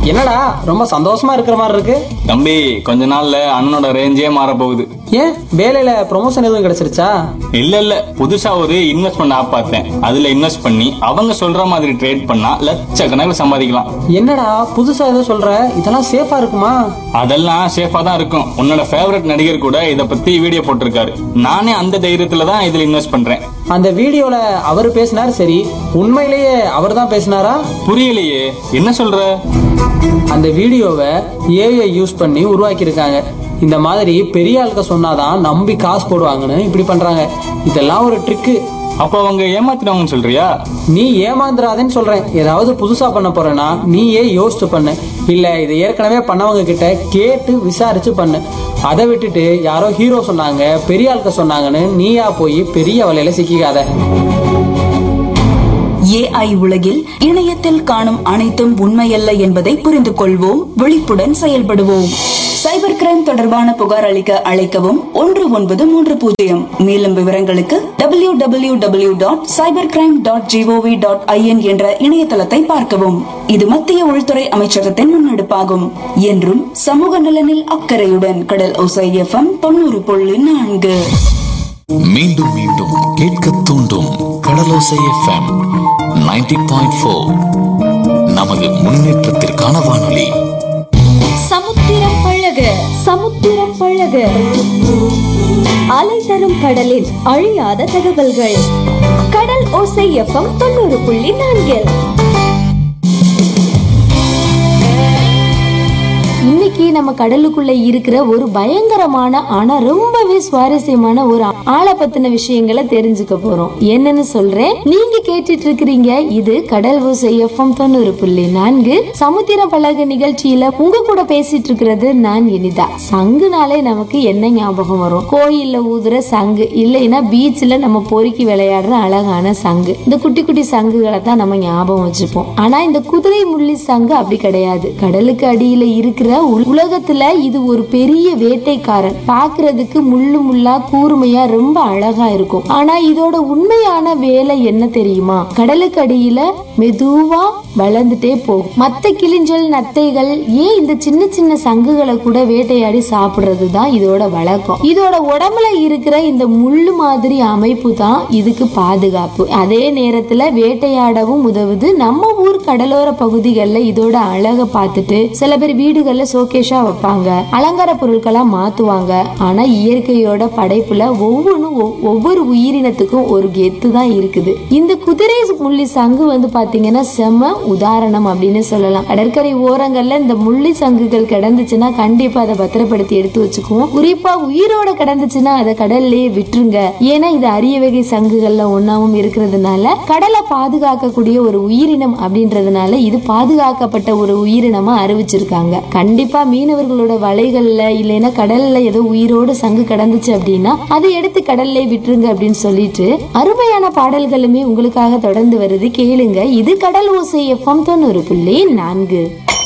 என்னடா ரொம்ப சந்தோஷமா இருக்கிற மாதிரி இருக்கு தம்பி கொஞ்ச நாள்ல அண்ணனோட ரேஞ்சே மாற போகுது ஏன் வேலையில ப்ரொமோஷன் எதுவும் கிடைச்சிருச்சா இல்ல இல்ல புதுசா ஒரு இன்வெஸ்ட்மெண்ட் ஆப் பார்த்தேன் அதுல இன்வெஸ்ட் பண்ணி அவங்க சொல்ற மாதிரி ட்ரேட் பண்ணா லட்சக்கணக்கில் சம்பாதிக்கலாம் என்னடா புதுசா ஏதோ சொல்ற இதெல்லாம் சேஃபா இருக்குமா அதெல்லாம் சேஃபா தான் இருக்கும் உன்னோட ஃபேவரட் நடிகர் கூட இத பத்தி வீடியோ போட்டிருக்காரு நானே அந்த தைரியத்துல தான் இதுல இன்வெஸ்ட் பண்றேன் அந்த வீடியோல அவர் பேசினார் சரி உண்மையிலேயே அவர் தான் பேசினாரா புரியலையே என்ன சொல்ற அந்த வீடியோவை ஏஐ யூஸ் பண்ணி உருவாக்கியிருக்காங்க இந்த மாதிரி பெரிய ஆளுக்க சொன்னாதான் நம்பி காசு போடுவாங்கன்னு இப்படி பண்றாங்க இதெல்லாம் ஒரு ட்ரிக்கு அப்ப அவங்க ஏமாத்தினவங்கன்னு சொல்றியா நீ ஏமாந்துடாதேன்னு சொல்றேன் ஏதாவது புதுசா பண்ண போறேன்னா நீயே யோசிச்சு பண்ணு இல்ல இது ஏற்கனவே பண்ணவங்க கிட்ட கேட்டு விசாரிச்சு பண்ணு அதை விட்டுட்டு யாரோ ஹீரோ சொன்னாங்க பெரிய ஆளுக்க சொன்னாங்கன்னு நீயா போய் பெரிய வலையில சிக்கிக்காத ஏஐ உலகில் இணையத்தில் காணும் அனைத்தும் உண்மையல்ல என்பதை புரிந்து கொள்வோம் விழிப்புடன் செயல்படுவோம் சைபர் கிரைம் தொடர்பான புகார் அளிக்க அழைக்கவும் ஒன்று ஒன்பது மூன்று பூஜ்ஜியம் மேலும் விவரங்களுக்கு W W W dot cyber crime dot GOV dot IN என்ற இணையதளத்தை பார்க்கவும் இது மத்திய உள்துறை அமைச்சகத்தின் முன்னெடுப்பாகும் என்றும் சமூக நலனில் அக்கறையுடன் கடல் ஒசை எஃப்எம் தொண்ணூறு புள்ளி நான்கு மீண்டும் மீண்டும் கேட்க தூண்டும் கடலோசை எஃப்எம் 90.4 பாயிண்ட் ஃபோர் நமது முன்னேற்றத்திற்கான வானொலி சமுத்திரம் பழக சமுத்திரம் பழக அலை தரும் கடலின் அழியாத தகவல்கள் கடல் ஓசை எஃப்எம் தொண்ணூறு புள்ளி நான்கில் இன்னைக்கு நம்ம கடலுக்குள்ள இருக்கிற ஒரு பயங்கரமான ஆனா ரொம்பவே சுவாரஸ்யமான ஒரு ஆளை பத்தின விஷயங்களை தெரிஞ்சுக்க போறோம் என்னன்னு சொல்றேன் நீங்க கேட்டுட்டு இருக்கிறீங்க இது கடல் ஓசை எஃப்எம் தொண்ணூறு புள்ளி நான்கு சமுத்திர பழகு நிகழ்ச்சியில உங்க கூட பேசிட்டு இருக்கிறது நான் இனிதா சங்குனாலே நமக்கு என்ன ஞாபகம் வரும் கோயில்ல ஊதுற சங்கு இல்லைன்னா பீச்ல நம்ம பொறுக்கி விளையாடுற அழகான சங்கு இந்த குட்டி குட்டி சங்குகளை தான் நம்ம ஞாபகம் வச்சுப்போம் ஆனா இந்த குதிரை முள்ளி சங்கு அப்படி கிடையாது கடலுக்கு அடியில இருக்கிற உல- உலகத்துல இது ஒரு பெரிய வேட்டைக்காரன் பாக்குறதுக்கு முள்ளு முள்ளா கூர்மையா ரொம்ப அழகா இருக்கும் ஆனா இதோட உண்மையான வேலை என்ன தெரியுமா கடலுக்கு அடியில மெதுவா வளர்ந்துட்டே போகும் மத்த கிளிஞ்சல் நத்தைகள் ஏன் இந்த சின்ன சின்ன சங்குகளை கூட வேட்டையாடி சாப்பிடுறது தான் இதோட வழக்கம் இதோட உடம்புல இருக்கிற இந்த முள்ளு மாதிரி அமைப்பு தான் இதுக்கு பாதுகாப்பு அதே நேரத்துல வேட்டையாடவும் உதவுது நம்ம ஊர் கடலோர பகுதிகளில் இதோட அழகை பார்த்துட்டு சில பேர் வீடுகள்ல சோகேஷா வைப்பாங்க அலங்கார பொருட்களா மாத்துவாங்க ஆனா இயற்கையோட படைப்புல ஒவ்வொன்றும் ஒவ்- ஒவ்வொரு உயிரினத்துக்கும் ஒரு கெத்து தான் இருக்குது இந்த குதிரை முள்ளி சங்கு வந்து பாத்தீங்கன்னா செம உதாரணம் அப்படின்னு சொல்லலாம் கடற்கரை ஓரங்கள்ல இந்த முள்ளி சங்குகள் கிடந்துச்சுன்னா கண்டிப்பா அதை பத்திரப்படுத்தி எடுத்து வச்சுக்குவோம் குறிப்பா உயிரோட கிடந்துச்சுன்னா அதை கடல்லையே விட்டுருங்க ஏன்னா இது அரிய வகை சங்குகள்ல ஒன்னாவும் இருக்கிறதுனால கடலை பாதுகாக்கக்கூடிய ஒரு உயிரினம் அப்படின்றதுனால இது பாதுகாக்கப்பட்ட ஒரு உயிரினமா அறிவிச்சிருக்காங்க கண்டிப்பா மீனவர்களோட வலைகள்ல இல்லைன்னா கடல்ல ஏதோ உயிரோடு சங்கு கிடந்துச்சு அப்படின்னா அதை எடுத்து கடல்ல விட்டுருங்க அப்படின்னு சொல்லிட்டு அருமையான பாடல்களுமே உங்களுக்காக தொடர்ந்து வருது கேளுங்க இது கடல் ஓசை எஃப்எம் தொண்ணூறு புள்ளி நான்கு